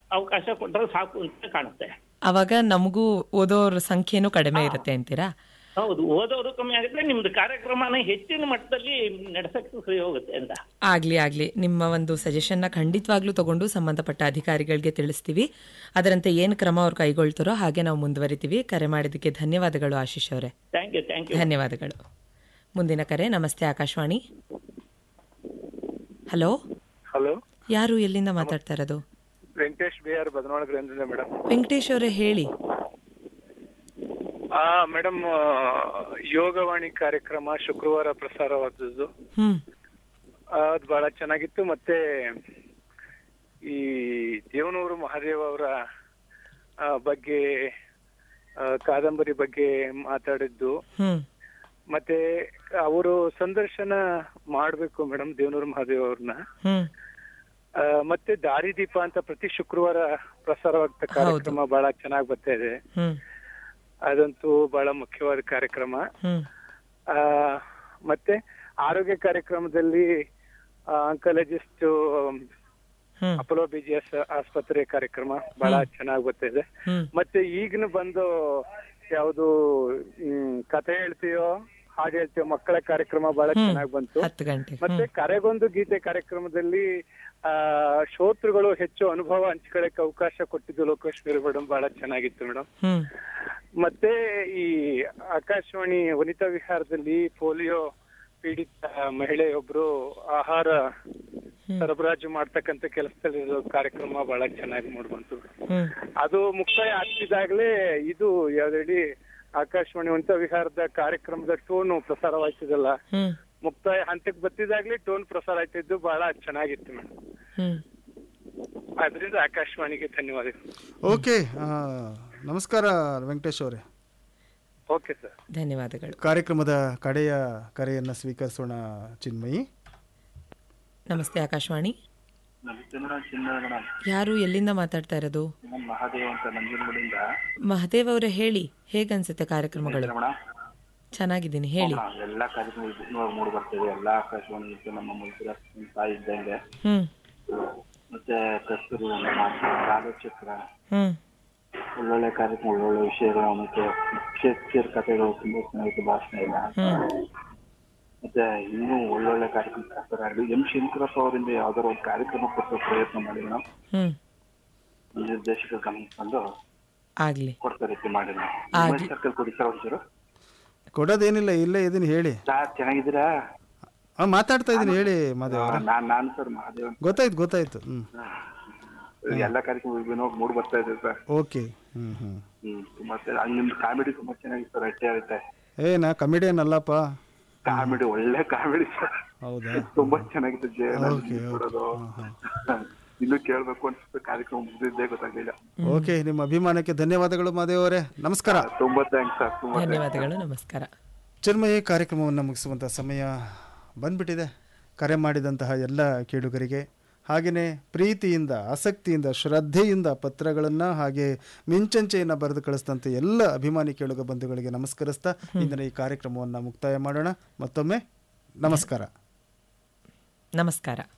ಅವಕಾಶ ಕೊಟ್ಟರೆ ಸಾಕು ಅಂತ ಕಾಣುತ್ತೆ ಅವಾಗ ನಮಗೂ ಓದೋರ ಸಂಖ್ಯೆನೂ ಕಡಿಮೆ ಇರುತ್ತೆ ಅಂತೀರಾ ಹೌದು ಓದೋದು ಕಮ್ಮಿ ಆಗುತ್ತೆ ನಿಮ್ದು ಕಾರ್ಯಕ್ರಮನ ಹೆಚ್ಚಿನ ಮಟ್ಟದಲ್ಲಿ ನಡೆಸಕ್ಕೆ ಸರಿ ಹೋಗುತ್ತೆ ಅಂತ ಆಗ್ಲಿ ಆಗ್ಲಿ ನಿಮ್ಮ ಒಂದು ಸಜೆಷನ್ನ ಖಂಡಿತವಾಗ್ಲೂ ತಗೊಂಡು ಸಂಬಂಧಪಟ್ಟ ಅಧಿಕಾರಿಗಳಿಗೆ ತಿಳಿಸ್ತೀವಿ ಅದರಂತೆ ಏನು ಕ್ರಮ ಅವ್ರು ಕೈಗೊಳ್ತಾರೋ ಹಾಗೆ ನಾವು ಮುಂದುವರಿತೀವಿ ಕರೆ ಮಾಡಿದ್ದಕ್ಕೆ ಧನ್ಯವಾದಗಳು ಆಶೀಶ್ ಅವರೇ ಥ್ಯಾಂಕ್ ಯು ಥ್ಯಾಂಕ್ ಯು ಧನ್ಯವಾದಗಳು ಮುಂದಿನ ಕರೆ ನಮಸ್ತೆ ಆಕಾಶವಾಣಿ ಹಲೋ ಹಲೋ ಯಾರು ಎಲ್ಲಿಂದ ಮಾತಾಡ್ತಾ ಇರೋದು ವೆಂಕಟೇಶ್ ಬಿ ಆರ್ ಬದನವಾಳಗ್ರಿಂದ ಮೇಡಮ್ ವೆಂಕಟೇಶ್ ಅವರೇ ಹೇಳಿ ಆ ಮೇಡಮ್ ಯೋಗವಾಣಿ ಕಾರ್ಯಕ್ರಮ ಶುಕ್ರವಾರ ಪ್ರಸಾರವಾದದ್ದು ಹ್ಮ್ ಅದು ಬಹಳ ಚೆನ್ನಾಗಿತ್ತು ಮತ್ತೆ ಈ ದೇವನೂರು ಮಹಾದೇವ ಅವರ ಆ, ಬಗ್ಗೆ ಆ, ಕಾದಂಬರಿ ಬಗ್ಗೆ ಮಾತಾಡಿದ್ದು ಹ್ಮ್ ಮತ್ತೆ ಅವರು ಸಂದರ್ಶನ ಮಾಡ್ಬೇಕು ಮೇಡಮ್ ದೇವನೂರು ಮಹಾದೇವ್ ಅವ್ರನ್ನ ಹ್ಮ್ ಆ, ಮತ್ತೆ ದಾರಿದೀಪ ಅಂತ ಪ್ರತಿ ಶುಕ್ರವಾರ ಪ್ರಸಾರವಾಗ್ತ ಕಾರ್ಯಕ್ರಮ ಬಹಳ ಚೆನ್ನಾಗಿ ಬರ್ತಾ ಇದೆ ಹ್ಮ್ ಅದಂತೂ ಬಹಳ ಮುಖ್ಯವಾದ ಕಾರ್ಯಕ್ರಮ ಹ್ಮ್ ಆ, ಮತ್ತೆ ಆರೋಗ್ಯ ಕಾರ್ಯಕ್ರಮದಲ್ಲಿ ಅಂಕಲಜಿಸ್ಟ್ ಹ್ಮ್ ಅಪೋಲೋ ಬಿಜಿಎಸ್ ಆಸ್ಪತ್ರೆ ಕಾರ್ಯಕ್ರಮ ಬಹಳ ಚೆನ್ನಾಗಿ ಬರ್ತಾ ಇದೆ ಹ್ಮ್ ಮತ್ತೆ ಈಗಿನ ಬಂದು ಯಾವುದು ಹ್ಮ್, ಕಥೆ ಹೇಳ್ತೀಯೋ ಹಾಡು ಹೇಳ್ತೀಯೋ ಮಕ್ಕಳ ಕಾರ್ಯಕ್ರಮ ಬಹಳ ಚೆನ್ನಾಗಿ ಬಂತು ಹತ್ತು ಗಂಟೆ ಮತ್ತೆ ಕರೆಗೊಂದು ಗೀತೆ ಕಾರ್ಯಕ್ರಮದಲ್ಲಿ ಆ ಶ್ರೋತೃಗಳು ಹೆಚ್ಚು ಅನುಭವ ಹಂಚ್ಕೊಳ್ಳಕ್ಕೆ ಅವಕಾಶ ಕೊಟ್ಟಿದ್ದು ಲೋಕೇಶ್ವರಿ ಮೇಡಮ್ ಬಹಳ ಚೆನ್ನಾಗಿತ್ತು ಮೇಡಮ್ ಹ್ಮ್ ಮತ್ತೆ ಈ ಆಕಾಶವಾಣಿ ವನಿತಾ ವಿಹಾರದಲ್ಲಿ ಪೋಲಿಯೋ ಪೀಡಿತ ಮಹಿಳೆಯೊಬ್ರು ಆಹಾರ ಸರಬರಾಜು ಮಾಡ್ತಕ್ಕಂತ ಕೆಲಸದಲ್ಲಿರೋ ಕಾರ್ಯಕ್ರಮ ಬಹಳ ಚೆನ್ನಾಗಿ ಮೂಡ್ಬಂತು ಹ್ಮ್ ಅದು ಮುಕ್ತಾಯ ಆಗ್ತಿದಾಗ್ಲೇ ಇದು ಯಾವ್ದೇಳಿ ಆಕಾಶವಾಣಿ ವನಿತಾ ವಿಹಾರದ ಕಾರ್ಯಕ್ರಮದ ಟೋನ್ ಪ್ರಸಾರವಾಯ್ತಿದಲ್ಲ ಹ್ಮ್ ಮುಕ್ತಾಯ ಹಂತಕ್ಕೆ ಬತ್ತಿದಾಗ್ಲೇ ಟೋನ್ ಪ್ರಸಾರ ಆಯ್ತಿದ್ದು ಬಹಳ ಚೆನ್ನಾಗಿತ್ತು ಮೇಡಮ್ ಹ್ಮ್ ಅದರಿಂದ ಆಕಾಶವಾಣಿಗೆ ಧನ್ಯವಾದಗಳು ಓಕೆ ಆ, ನಮಸ್ಕಾರ ವೆಂಕಟೇಶ್ ಅವರೇ ಓಕೆ ಸರ್ ಧನ್ಯವಾದಗಳು ಕಾರ್ಯಕ್ರಮದ ಕಡೆಯ ಕರೆಯನ್ನು ಸ್ವೀಕರಿಸೋಣ ಚಿನ್ಮಯಿ ನಮಸ್ತೆ ಆಕಾಶವಾಣಿ ನಮಸ್ತೆ ಮೇಡಮ್ ಚಿನ್ನ ಮೇಡಮ್ ಯಾರು ಎಲ್ಲಿಂದ ಮಾತಾಡ್ತಾ ಇರೋದು ನಾನು ಮಹಾದೇವ್ ಅಂತ ನಂಜನಗೂಡಿಂದ ಮಹದೇವ್ ಅವರೇ ಹೇಳಿ ಹೇಗನ್ಸುತ್ತೆ ಕಾರ್ಯಕ್ರಮಗಳು ಮೇಡಮ್ ಚೆನ್ನಾಗಿದ್ದೀನಿ ಹೇಳಿ ಎಲ್ಲ ಕಾರ್ಯಕ್ರಮ ಇವಾಗ ಮೂಡಿ ಬರ್ತಿದೆ ಎಲ್ಲ ಆಕಾಶವಾಣಿ ಇತ್ತು ನಮ್ಮ ಮೈಸೂರು ತಾಯಿ ಇದ್ದಂಗೆ ಹ್ಮ್ ಮತ್ತೆ ಕಸ್ತೂರಿ ರಾಗಚಕ್ರ ಹ್ಮ್ ಒಳ್ಳೊಳ್ಳೆ ಕಾರ್ಯಕ್ರಮ ಒಳ್ಳೊಳ್ಳೆ ವಿಷಯಗಳು ಮತ್ತೆ ಕ್ಷೇತ್ರ ಕಥೆಗಳು ತುಂಬಾ ಚೆನ್ನಾಗಿತ್ತು ಭಾಷಣ ಇಲ್ಲ ಮತ್ತೆ ಇನ್ನೂ ಒಳ್ಳೊಳ್ಳೆ ಕಾರ್ಯಕ್ರಮ ಕರ್ತಾರೆ ಎಂ ಶಂಕರಪ್ಪ ಅವರಿಂದ ಯಾವ್ದಾರ ಒಂದು ಕಾರ್ಯಕ್ರಮ ಕೊಡಿಸೋ ಪ್ರಯತ್ನ ಮಾಡಿ ಮೇಡಮ್ ಹ್ಮ್ ನಿರ್ದೇಶಕ ಗಮನಿಸ್ಕೊಂಡು ಆಗ್ಲಿ ಕೊಡ್ತಾ ರೀತಿ ಮಾಡಿ ಆಗ್ಲಿ. ಸರ್ಕಲ್ ಕೊಡಿ ಸರ್ ಒಂಚೂರು ಕೊಡೋದೇನಿಲ್ಲ ಇಲ್ಲೇ ಇದೀನಿ ಹೇಳಿ ಸರ್ ಚೆನ್ನಾಗಿದ್ದೀರಾ ಆ, ಮಾತಾಡ್ತಾ ಇದ್ದೀನಿ ಹೇಳಿ ಮಾದೇವ್ ಅವರೇ ನಾನ್ ನಾನು ಸರ್ ಮಹಾದೇವ್ ಗೊತ್ತಾಯ್ತು ಗೊತ್ತಾಯ್ತು ಹ್ಮ್ ಎಲ್ಲ ಕಾರ್ಯಕ್ರಮ ಮೂಡ್ ಬರ್ತಾ ಇದೆ ಸರ್ ಓಕೆ ಹ್ಮ್ ಹ್ಮ್ ಹ್ಮ್ ಮತ್ತೆ ಅಲ್ಲಿ ನಿಮ್ದು ಕಾಮಿಡಿ ತುಂಬಾ ಚೆನ್ನಾಗಿತ್ತು ಸರ್ ಅಟ್ಟೆ ಆಗುತ್ತೆ ಏ ನಾ ಕಮಿಡಿಯನ್ ಅಲ್ಲಪ್ಪ ಕಾಮಿಡಿ ಒಳ್ಳೆ ಕಾಮಿಡಿ ಸರ್ ಹೌದಾ ತುಂಬಾ ಚೆನ್ನಾಗಿತ್ತು ಜಯಲಲಿತಾ ಓಕೆ ನೋಡೋದು ಇನ್ನು ಕೇಳ್ಬೇಕು ಅನ್ಸುತ್ತೆ ಕಾರ್ಯಕ್ರಮ ಮುಗಿದಿದ್ದೇ ಗೊತ್ತಾಗ್ಲಿಲ್ಲ ಓಕೆ ನಿಮ್ಮ ಅಭಿಮಾನಕ್ಕೆ ಧನ್ಯವಾದಗಳು ಮಾದೇವ್ ಅವರೇ ನಮಸ್ಕಾರ ತುಂಬಾ ಥ್ಯಾಂಕ್ಸ್ ಸರ್ ತುಂಬಾ ಧನ್ಯವಾದಗಳು ನಮಸ್ಕಾರ ಚಿನ್ಮಯಿ ಕಾರ್ಯಕ್ರಮವನ್ನು ಮುಗಿಸುವಂಥ ಸಮಯ ಬಂದ್ಬಿಟ್ಟಿದೆ ಕರೆ ಮಾಡಿದಂತಹ ಎಲ್ಲ ಕೇಳುಗರಿಗೆ ಹಾಗೆಯೇ ಪ್ರೀತಿಯಿಂದ ಆಸಕ್ತಿಯಿಂದ ಶ್ರದ್ಧೆಯಿಂದ ಪತ್ರಗಳನ್ನು ಹಾಗೆ ಮಿಂಚಂಚೆಯನ್ನು ಬರೆದು ಕಳಿಸಿದಂಥ ಎಲ್ಲ ಅಭಿಮಾನಿ ಕೇಳುಗ ಬಂಧುಗಳಿಗೆ ನಮಸ್ಕರಿಸ್ತಾ ಇಂದಿನ ಈ ಕಾರ್ಯಕ್ರಮವನ್ನು ಮುಕ್ತಾಯ ಮಾಡೋಣ ಮತ್ತೊಮ್ಮೆ ನಮಸ್ಕಾರ ನಮಸ್ಕಾರ